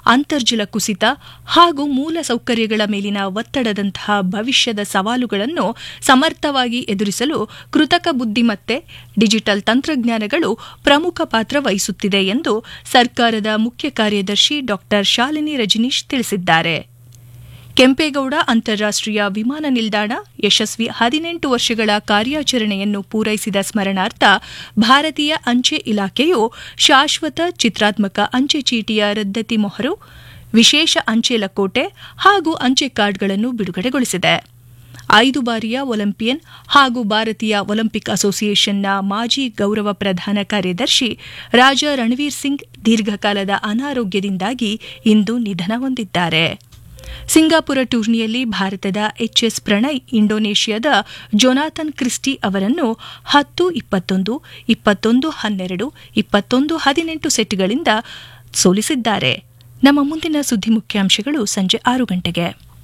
ಅಂತರ್ಜಲ ಕುಸಿತ ಹಾಗೂ ಮೂಲ ಸೌಕರ್ಯಗಳ ಮೇಲಿನ ಒತ್ತಡದಂತಹ ಭವಿಷ್ಯದ ಸವಾಲುಗಳನ್ನು ಸಮರ್ಥವಾಗಿ ಎದುರಿಸಲು ಕೃತಕ ಬುದ್ದಿಮತ್ತೆ ಡಿಜಿಟಲ್ ತಂತ್ರಜ್ಞಾನಗಳು ಪ್ರಮುಖ ಪಾತ್ರ ವಹಿಸುತ್ತಿದೆ ಎಂದು ಸರ್ಕಾರದ ಮುಖ್ಯ ಕಾರ್ಯದರ್ಶಿ ಡಾ ಶಾಲಿನಿ ರಜನೀಶ್ ತಿಳಿಸಿದ್ದಾರೆ ಕೆಂಪೇಗೌಡ ಅಂತಾರಾಷ್ಟೀಯ ವಿಮಾನ ನಿಲ್ದಾಣ ಯಶಸ್ವಿ ಹದಿನೆಂಟು ವರ್ಷಗಳ ಕಾರ್ಯಾಚರಣೆಯನ್ನು ಪೂರೈಸಿದ ಸ್ಮರಣಾರ್ಥ ಭಾರತೀಯ ಅಂಚೆ ಇಲಾಖೆಯು ಶಾಶ್ವತ ಚಿತ್ರಾತ್ಮಕ ಅಂಚೆ ಚೀಟಿಯ ರದ್ದತಿ ಮೊಹರು ವಿಶೇಷ ಅಂಚೆ ಲಕೋಟೆ ಹಾಗೂ ಅಂಚೆ ಕಾರ್ಡ್ಗಳನ್ನು ಬಿಡುಗಡೆಗೊಳಿಸಿದೆ ಐದು ಬಾರಿಯ ಒಲಿಂಪಿಯನ್ ಹಾಗೂ ಭಾರತೀಯ ಒಲಿಂಪಿಕ್ ಅಸೋಸಿಯೇಷನ್ನ ಮಾಜಿ ಗೌರವ ಪ್ರಧಾನ ಕಾರ್ಯದರ್ಶಿ ರಾಜಾ ರಣವೀರ್ ಸಿಂಗ್ ದೀರ್ಘಕಾಲದ ಅನಾರೋಗ್ಯದಿಂದಾಗಿ ಇಂದು ನಿಧನ ಹೊಂದಿದ್ದಾರೆ ಸಿಂಗಾಪುರ ಟೂರ್ನಿಯಲ್ಲಿ ಭಾರತದ ಎಚ್ಎಸ್ ಪ್ರಣಯ್ ಇಂಡೋನೇಷ್ಯಾದ ಜೊನಾಥನ್ ಕ್ರಿಸ್ಟಿ ಅವರನ್ನು ಹತ್ತು ಇಪ್ಪತ್ತೊಂದು ಇಪ್ಪತ್ತೊಂದು ಹನ್ನೆರಡು ಇಪ್ಪತ್ತೊಂದು ಹದಿನೆಂಟು ಸೆಟ್ಗಳಿಂದ ಸೋಲಿಸಿದ್ದಾರೆ ನಮ್ಮ ಮುಂದಿನ ಸುದ್ದಿ ಮುಖ್ಯಾಂಶಗಳು ಸಂಜೆ ಆರು ಗಂಟೆಗೆ